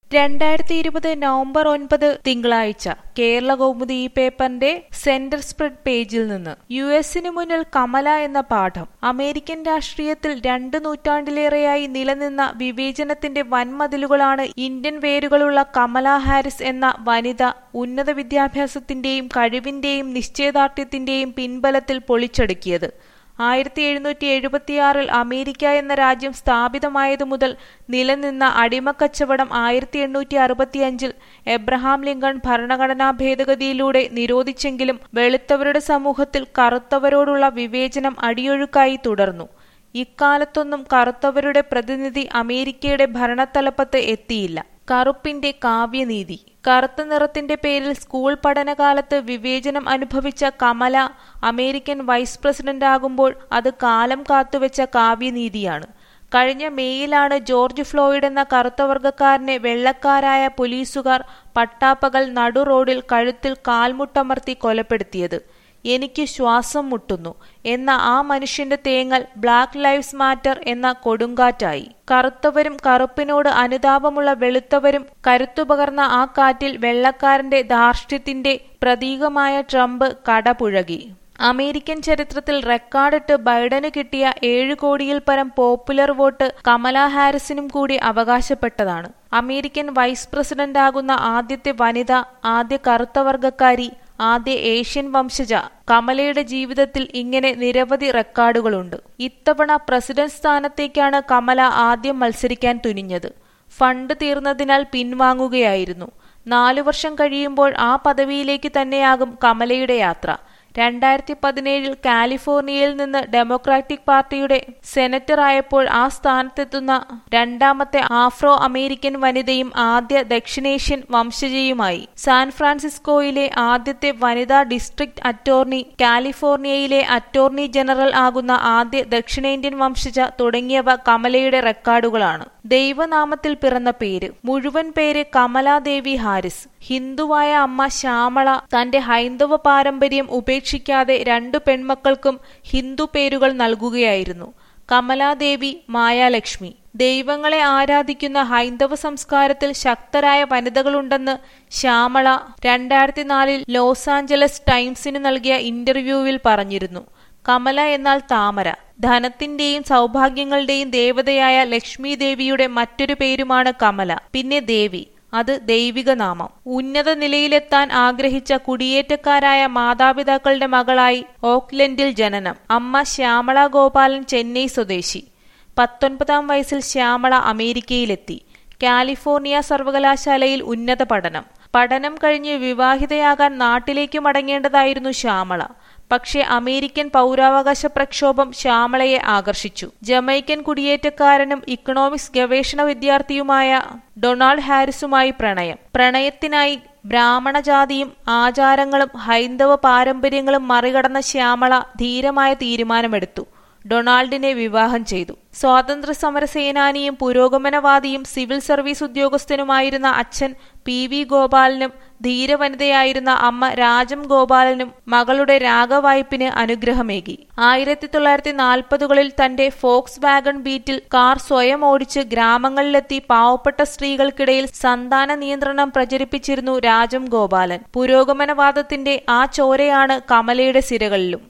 രണ്ടായിരത്തി ഇരുപത് നവംബർ ഒൻപത് തിങ്കളാഴ്ച കേരള കൗമുദി ഈ പേപ്പറിന്റെ സെന്റർ സ്പ്രെഡ് പേജിൽ നിന്ന് യു എസിന് മുന്നിൽ കമല എന്ന പാഠം അമേരിക്കൻ രാഷ്ട്രീയത്തിൽ രണ്ട് നൂറ്റാണ്ടിലേറെയായി നിലനിന്ന വിവേചനത്തിന്റെ വൻമതിലുകളാണ് ഇന്ത്യൻ വേരുകളുള്ള കമല ഹാരിസ് എന്ന വനിത ഉന്നത വിദ്യാഭ്യാസത്തിന്റെയും കഴിവിന്റെയും നിശ്ചയദാർഢ്യത്തിന്റെയും പിൻബലത്തിൽ പൊളിച്ചടുക്കിയത് ആയിരത്തി എഴുന്നൂറ്റി എഴുപത്തിയാറിൽ അമേരിക്ക എന്ന രാജ്യം സ്ഥാപിതമായതു മുതൽ നിലനിന്ന അടിമക്കച്ചവടം ആയിരത്തി എണ്ണൂറ്റി അറുപത്തിയഞ്ചിൽ എബ്രഹാം ലിങ്കൺ ഭരണഘടനാ ഭേദഗതിയിലൂടെ നിരോധിച്ചെങ്കിലും വെളുത്തവരുടെ സമൂഹത്തിൽ കറുത്തവരോടുള്ള വിവേചനം അടിയൊഴുക്കായി തുടർന്നു ഇക്കാലത്തൊന്നും കറുത്തവരുടെ പ്രതിനിധി അമേരിക്കയുടെ ഭരണത്തലപ്പത്ത് എത്തിയില്ല കറുപ്പിന്റെ കാവ്യനീതി കറുത്ത നിറത്തിന്റെ പേരിൽ സ്കൂൾ പഠനകാലത്ത് വിവേചനം അനുഭവിച്ച കമല അമേരിക്കൻ വൈസ് പ്രസിഡന്റാകുമ്പോൾ അത് കാലം കാത്തുവെച്ച കാവ്യനീതിയാണ് കഴിഞ്ഞ മേയിലാണ് ജോർജ് ഫ്ലോയിഡ് എന്ന കറുത്തവർഗക്കാരനെ വെള്ളക്കാരായ പോലീസുകാർ പട്ടാപ്പകൽ നടു റോഡിൽ കഴുത്തിൽ കാൽമുട്ടമർത്തി കൊലപ്പെടുത്തിയത് എനിക്ക് ശ്വാസം മുട്ടുന്നു എന്ന ആ മനുഷ്യന്റെ തേങ്ങൽ ബ്ലാക്ക് ലൈവ്സ് മാറ്റർ എന്ന കൊടുങ്കാറ്റായി കറുത്തവരും കറുപ്പിനോട് അനുതാപമുള്ള വെളുത്തവരും കരുത്തുപകർന്ന ആ കാറ്റിൽ വെള്ളക്കാരന്റെ ധാർഷ്ട്യത്തിന്റെ പ്രതീകമായ ട്രംപ് കടപുഴകി അമേരിക്കൻ ചരിത്രത്തിൽ റെക്കോർഡിട്ട് ബൈഡന് കിട്ടിയ ഏഴ് കോടിയിൽ പരം പോപ്പുലർ വോട്ട് കമല ഹാരിസിനും കൂടി അവകാശപ്പെട്ടതാണ് അമേരിക്കൻ വൈസ് പ്രസിഡന്റാകുന്ന ആദ്യത്തെ വനിത ആദ്യ കറുത്തവർഗക്കാരി ആദ്യ ഏഷ്യൻ വംശജ കമലയുടെ ജീവിതത്തിൽ ഇങ്ങനെ നിരവധി റെക്കോർഡുകളുണ്ട് ഇത്തവണ പ്രസിഡന്റ് സ്ഥാനത്തേക്കാണ് കമല ആദ്യം മത്സരിക്കാൻ തുനിഞ്ഞത് ഫണ്ട് തീർന്നതിനാൽ പിൻവാങ്ങുകയായിരുന്നു നാലു വർഷം കഴിയുമ്പോൾ ആ പദവിയിലേക്ക് തന്നെയാകും കമലയുടെ യാത്ര രണ്ടായിരത്തി പതിനേഴിൽ കാലിഫോർണിയയിൽ നിന്ന് ഡെമോക്രാറ്റിക് പാർട്ടിയുടെ സെനറ്റർ ആയപ്പോൾ ആ സ്ഥാനത്തെത്തുന്ന രണ്ടാമത്തെ ആഫ്രോ അമേരിക്കൻ വനിതയും ആദ്യ ദക്ഷിണേഷ്യൻ വംശജയുമായി സാൻ ഫ്രാൻസിസ്കോയിലെ ആദ്യത്തെ വനിതാ ഡിസ്ട്രിക്ട് അറ്റോർണി കാലിഫോർണിയയിലെ അറ്റോർണി ജനറൽ ആകുന്ന ആദ്യ ദക്ഷിണേന്ത്യൻ വംശജ തുടങ്ങിയവ കമലയുടെ റെക്കോർഡുകളാണ് ദൈവനാമത്തിൽ പിറന്ന പേര് മുഴുവൻ പേര് കമലാദേവി ഹാരിസ് ഹിന്ദുവായ അമ്മ ശ്യാമള തന്റെ ഹൈന്ദവ പാരമ്പര്യം ഉപേക്ഷിക്കാതെ രണ്ടു പെൺമക്കൾക്കും ഹിന്ദു പേരുകൾ നൽകുകയായിരുന്നു കമലാദേവി മായാലക്ഷ്മി ദൈവങ്ങളെ ആരാധിക്കുന്ന ഹൈന്ദവ സംസ്കാരത്തിൽ ശക്തരായ വനിതകളുണ്ടെന്ന് ശ്യാമള രണ്ടായിരത്തി നാലിൽ ലോസ് ആഞ്ചലസ് ടൈംസിന് നൽകിയ ഇന്റർവ്യൂവിൽ പറഞ്ഞിരുന്നു കമല എന്നാൽ താമര ധനത്തിന്റെയും സൗഭാഗ്യങ്ങളുടെയും ദേവതയായ ലക്ഷ്മി ദേവിയുടെ മറ്റൊരു പേരുമാണ് കമല പിന്നെ ദേവി അത് ദൈവിക നാമം ഉന്നത നിലയിലെത്താൻ ആഗ്രഹിച്ച കുടിയേറ്റക്കാരായ മാതാപിതാക്കളുടെ മകളായി ഓക്ലൻഡിൽ ജനനം അമ്മ ശ്യാമള ഗോപാലൻ ചെന്നൈ സ്വദേശി പത്തൊൻപതാം വയസ്സിൽ ശ്യാമള അമേരിക്കയിലെത്തി കാലിഫോർണിയ സർവകലാശാലയിൽ ഉന്നത പഠനം പഠനം കഴിഞ്ഞ് വിവാഹിതയാകാൻ നാട്ടിലേക്ക് മടങ്ങേണ്ടതായിരുന്നു ശ്യാമള പക്ഷേ അമേരിക്കൻ പൗരാവകാശ പ്രക്ഷോഭം ശ്യാമളയെ ആകർഷിച്ചു ജമൈക്കൻ കുടിയേറ്റക്കാരനും ഇക്കണോമിക്സ് ഗവേഷണ വിദ്യാർത്ഥിയുമായ ഡൊണാൾഡ് ഹാരിസുമായി പ്രണയം പ്രണയത്തിനായി ബ്രാഹ്മണജാതിയും ആചാരങ്ങളും ഹൈന്ദവ പാരമ്പര്യങ്ങളും മറികടന്ന ശ്യാമള ധീരമായ തീരുമാനമെടുത്തു ഡൊണാൾഡിനെ വിവാഹം ചെയ്തു സ്വാതന്ത്ര്യ സമര സേനാനിയും പുരോഗമനവാദിയും സിവിൽ സർവീസ് ഉദ്യോഗസ്ഥനുമായിരുന്ന അച്ഛൻ പി വി ഗോപാലനും ധീരവനിതയായിരുന്ന അമ്മ രാജം ഗോപാലനും മകളുടെ രാഗവായ്പിന് അനുഗ്രഹമേകി ആയിരത്തി തൊള്ളായിരത്തി നാൽപ്പതുകളിൽ തന്റെ ഫോക്സ് വാഗൺ ബീറ്റിൽ കാർ സ്വയം ഓടിച്ച് ഗ്രാമങ്ങളിലെത്തി പാവപ്പെട്ട സ്ത്രീകൾക്കിടയിൽ സന്താന നിയന്ത്രണം പ്രചരിപ്പിച്ചിരുന്നു രാജം ഗോപാലൻ പുരോഗമനവാദത്തിന്റെ ആ ചോരയാണ് കമലയുടെ സിരകളിലും